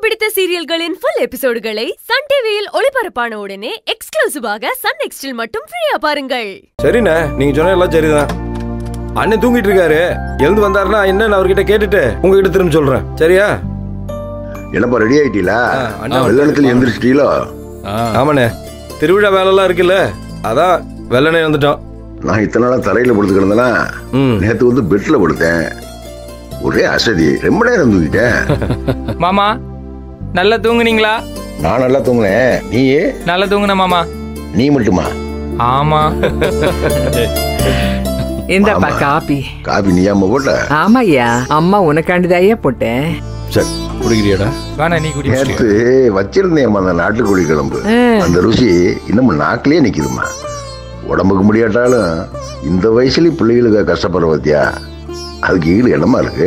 பிடித்த சீரியல்களின் full எபிசோடுகளை Sun டிவியில் ஒளிபரப்பான உடனே எக்ஸ்க்ளூசிவாக சன் நெக்ஸ்டில் மட்டும் ஃப்ரீயா பாருங்கள் சரிண்ணே நீங்க சொன்ன எல்லாம் சரிதான் அண்ணன் தூங்கிட்டு இருக்காரு எழுந்து வந்தாருன்னா என்னன்னு அவர்கிட்ட கேட்டுட்டு உங்ககிட்ட திரும்ப சொல்றேன் சரியா என்னப்பா ரெடி ஆயிட்டீங்களா ஆ, அண்ணா வெள்ளத்துல எந்திரிச்சிட்டீங்களோ ஆமாண்ணே திருவிழா வேலைலாம் இருக்குல்ல அதான் வெள்ளனே வந்துட்டோம் நான் இத்தனை நாளா தரையில படுத்து கிடந்தேனா ம் நேத்து வந்து பெட்ல படுத்தேன் ஒரே அசதி ரொம்ப நேரம் தூங்கிட்டேன் மாமா நல்லா தூங்குனீங்களா நான் நல்லா தூங்கினேன் நீ நல்லா தூங்குன மாமா நீ மட்டுமா ஆமா இந்தாப்பா ஆமா. காப்பி காபி நீ அம்மா போட்ட ஆமாய்யா அம்மா உனக்காண்டிதாயே போட்டேன் சரி குடிக்கிறியாடா வேணா நீ குடி நேத்து வச்சிருந்தேன் அந்த நாட்டுக்கோழி குழம்பு ஆ. அந்த ருசி இன்னும் நாக்கிலே நிக்குதுமா உடம்புக்கு முடியாட்டாலும் இந்த வயசுலயும் பிள்ளைகளுக்கு கஷ்டப்படுற பத்தியா அதுக்கு ஈடு என்னமா இருக்கு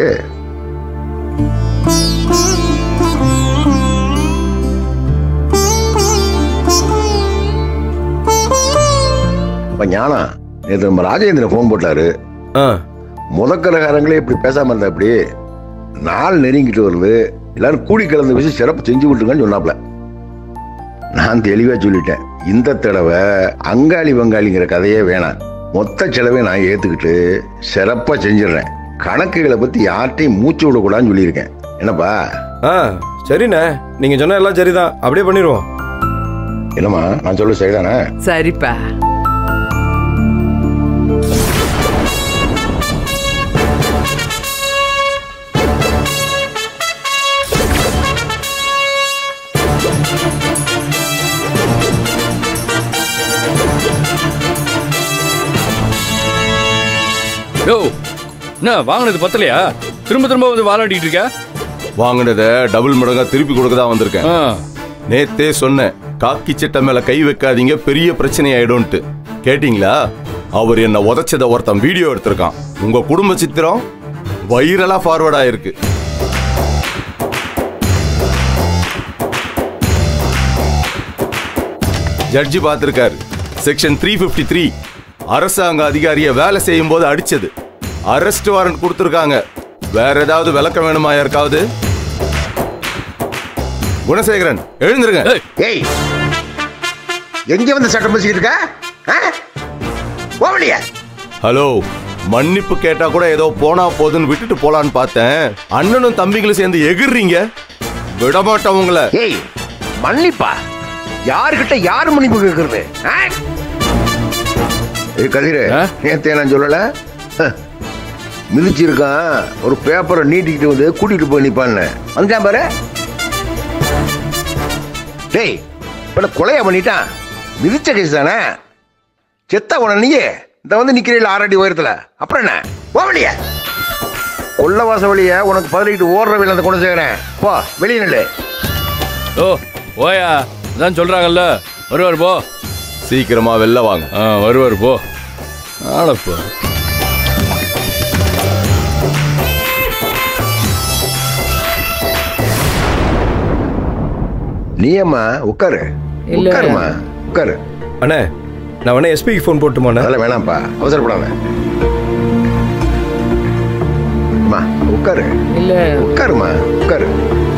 அப்ப ஞானம் நேற்று நம்ம ராஜேந்திரன் ஃபோன் போட்டாரு ஆ முதக்கரகாரங்களே இப்படி பேசாம இருந்தா அப்படி நாள் நெருங்கிட்டு வருது எல்லாரும் கூடி கலந்து வச்சு சிறப்பு செஞ்சு விட்டுருங்கன்னு சொன்னாப்ல நான் தெளிவா சொல்லிட்டேன் இந்த தடவை அங்காளி வங்காளிங்கிற கதையே வேணாம் மொத்த செலவை நான் ஏத்துக்கிட்டு சிறப்பா செஞ்சிடுறேன் கணக்குகளை பத்தி யார்ட்டையும் மூச்சு விடக்கூடாதுன்னு சொல்லியிருக்கேன் என்னப்பா ஆ சரிண்ணே நீங்க சொன்ன எல்லாம் சரிதான் அப்படியே பண்ணிடுவோம் என்னம்மா நான் சொல்ல சரிதானே சரிப்பா யோ என்ன வாங்கினது பத்தலையா திரும்ப திரும்ப வந்து வாலாட்டிட்டு இருக்க வாங்கினத டபுள் மடங்கா திருப்பி கொடுக்க தான் வந்திருக்கேன் ஆ, நேத்தே சொன்னேன் காக்கி சட்டை மேல கை வைக்காதீங்க பெரிய பிரச்சனை ஆயிடும்ட்டு கேட்டிங்களா அவர் என்ன உதைச்சத ஒருத்தன் வீடியோ எடுத்திருக்கான் உங்க குடும்ப சித்திரம் வைரலா ஃபார்வர்ட் ஆயிருக்கு ஜட்ஜி பார்த்திருக்காரு செக்ஷன் த்ரீ ஃபிஃப்டி த்ரீ அரசாங்க அதிகாரிய வேலை செய்யும் போது அடிச்சது அரெஸ்ட் வாரண்ட் கொடுத்துருக்காங்க வேற ஏதாவது விளக்கம் வேணுமா யாருக்காவது குணசேகரன் எழுந்திருங்க ஏய், ஏய் எங்க வந்து சட்டம் பேசிக்கிட்டு இருக்க போவலியா ஹலோ மன்னிப்பு கேட்டா கூட ஏதோ போனா போதுன்னு விட்டுட்டு போலான்னு பார்த்தேன் அண்ணனும் தம்பிகளும் சேர்ந்து எகிர்றீங்க விடமாட்டோம் உங்களை ஏய் மன்னிப்பா யாருக்கிட்ட யார் மன்னிப்பு கேட்கறது ஏய் கதிரு ஆ? நேத்தே நான் சொல்லல ஹ, மிதிச்சிருக்கான் ஒரு பேப்பரை நீட்டிக்கிட்டு வந்து கூட்டிட்டு போய் நிப்பான்னு வந்துட்டான் பாரு டேய் இப்ப கொலையா பண்ணிட்டான் மிதிச்ச கேஸ் தானே செத்த உன நீ இந்த வந்து நிக்கிறீல ஆறடி உயரத்துல அப்புறம் என்ன போவலியா கொல்லவாச வழிய உனக்கு பதிலிட்டு ஓடுற வேலை அந்த கொண்டு சேர்க்கிறேன் போ வெளியே நில்லு ஓ ஓயா அதான் சொல்றாங்கல்ல வருவார் போ சீக்கிரமா வெளில வாங்க ஆ வருவார் போ ஆளப்போ நீ அம்மா உட்காரு இல்ல. உட்காருமா உட்காரு அண்ணே நான் வேணா எஸ்பிக்கு ஃபோன் போட்டுமாண்ணே அதெல்லாம் வேணாம்ப்பா அவசரப்படாத அம்மா உட்காரு இல்ல உட்காருமா உட்காரு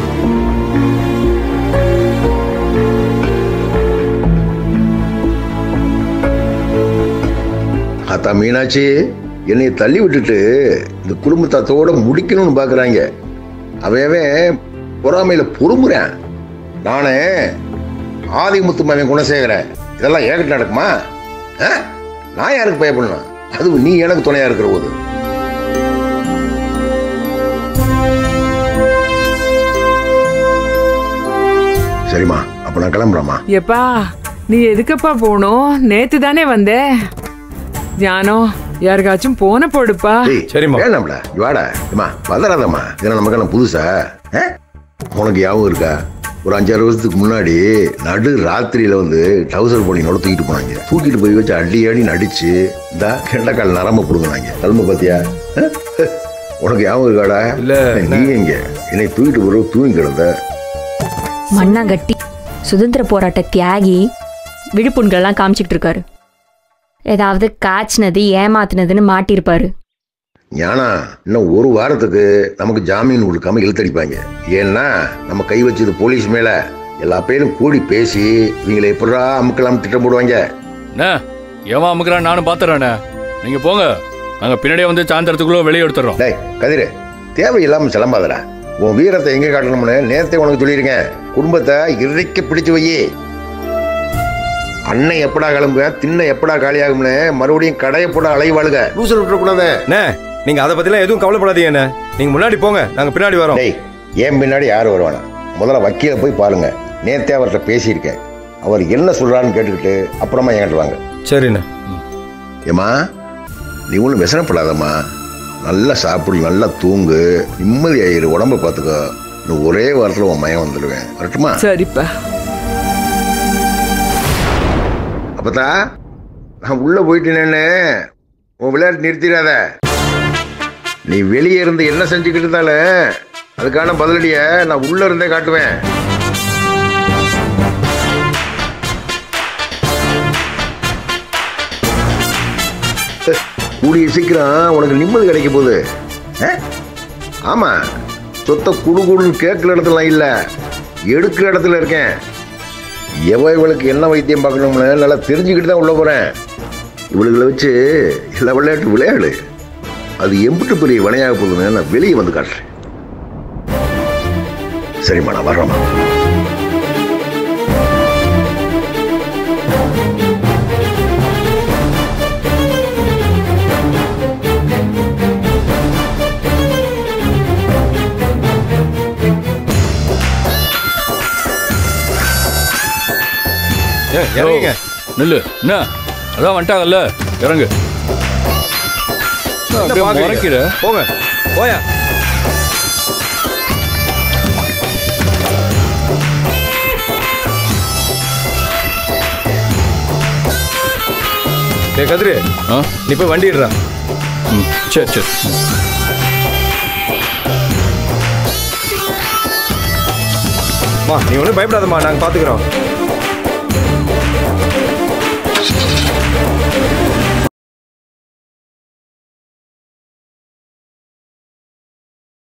அத்தா மீனாட்சி என்னை தள்ளி விட்டுட்டு இந்த குடும்பத்தோட முடிக்கணும்னு பாக்குறாங்க அவன் பொறாமையில பொறுமுறேன் நானே ஆதிமுத்து மகன் குணசேகரன் இதெல்லாம் ஏகிட்ட நடக்குமா ஆ? நான் யாருக்கு பயப்படணும் அதுவும் நீ எனக்கு துணையா இருக்கிற போது சரிம்மா அப்ப நான் கிளம்புறேம்மா எப்பா நீ எதுக்கப்பா போகணும் நேத்து தானே வந்த ஞானம் யாருக்காச்சும் போன போடுப்பா ஏய், சரிம்மா. வேணாம்ல இங்க வாடா அம்மா வதராதம்மா இதெல்லாம் நமக்கு என்ன புதுசா ஆ? உனக்கு ஞாபகம் இருக்கா ஒரு அஞ்சாறு வருஷத்துக்கு முன்னாடி நடு ராத்திரியில வந்து டவுசர் பொண்ணினோட தூக்கிட்டு போனாங்க தூக்கிட்டு போய் வச்சு அடி அடி நடிச்சு இந்த கெண்டக்கால் நரம்ப புடுங்கினாங்க தலைமை பாத்தியா ஆ? உனக்கு ஞாபகம் இருக்காடா இல்ல, நீ எங்க என்னை தூக்கிட்டு போற தூங்கி கிடந்த மண்ணாங்கட்டி சுதந்திர போராட்ட தியாகி விழுப்புண்கள்லாம் காமிச்சிட்டு இருக்காரு ஏதாவது காய்ச்சினது ஏமாத்துனதுன்னு மாட்டியிருப்பாரு ஞானா இன்னும் ஒரு வாரத்துக்கு நமக்கு ஜாமீன் கொடுக்காம இழுத்தடிப்பாங்க ஏன்னா நம்ம கை வச்சது போலீஸ் மேல எல்லா பேரும் கூடி பேசி இவங்களை எப்படா அமுக்கலாம் திட்டம் போடுவாங்க அண்ணா ஏவன் அமுக்குறான் நானும் பாத்துறேண்ணே நீங்க போங்க நாங்க பின்னாடியே வந்து சாயந்தரத்துக்குள்ள வெளியே எடுத்துறோம் டேய் கதிரு தேவையில்லாம சிலம்பாதடா உன் வீரத்தை எங்க காட்டணும்னு நேரத்தை உனக்கு சொல்லியிருக்கேன் குடும்பத்தை இறுதிக்க பிடிச்சு வை அண்ணன் எப்படா கிளம்புவேன் திண்ணை எப்படா காலியாகும்னு மறுபடியும் கடையை போட அலைவாளுக லூசல் விட்டுறக்கூடாது அண்ணே நீங்க அதை பத்திலாம் எதுவும் கவலைப்படாதீங்க அண்ணே நீங்க முன்னாடி போங்க நாங்க பின்னாடி வரோம் டேய் ஏன் பின்னாடி யாரும் வருவானா முதல்ல வக்கீல போய் பாருங்க நேத்தே அவர்கிட்ட பேசியிருக்கேன் அவர் என்ன சொல்றாருன்னு கேட்டுக்கிட்டு அப்புறமா என்கிட்ட வாங்க சரிண்ணே ஏம்மா நீ ஒன்றும் விசனப்படாதம்மா நல்லா சாப்பிடு நல்லா தூங்கு நிம்மதி ஆயிரு உடம்ப பார்த்துக்கோ இன்னும் ஒரே வாரத்தில் உன் மயம் வந்துடுவேன் வரட்டுமா சரிப்பா அப்பதா நான் உள்ள போயிட்டேனேன்னு உன் விளையாட்டு நிறுத்திடாத நீ வெளியே இருந்து என்ன செஞ்சுக்கிட்டு இருந்தாலும் அதுக்கான பதிலடிய நான் உள்ள இருந்தே காட்டுவேன் கூடிய சீக்கிரம் உனக்கு நிம்மதி கிடைக்க போகுது ஆ? ஆமா சொத்தை குடு குடுன்னு கேட்குற இடத்துல இல்ல எடுக்கிற இடத்துல இருக்கேன் எவ இவளுக்கு என்ன வைத்தியம் பார்க்கணும்னு நல்லா தெரிஞ்சுக்கிட்டு தான் உள்ள போறேன் இவளுகளை வச்சு எல்லா விளையாட்டு விளையாடு அது எம்பிட்டு பெரிய வினையாக போகுதுன்னு நான் வெளியே வந்து காட்டுறேன் சரிம்மா நான் வர்றேம்மா ஏ, இறங்குங்க நில்லு என்ன அதான் வந்துட்டாங்கல்ல இறங்கு என்ன அப்படியே பாக்குறீங்க? முறைக்கிற போங்க போயா டேய் கதிரு ஆ நீ போய் வண்டி இடுறா ம் சரி சரி மா நீ ஒன்றும் பயப்படாதம்மா நாங்கள் பார்த்துக்குறோம்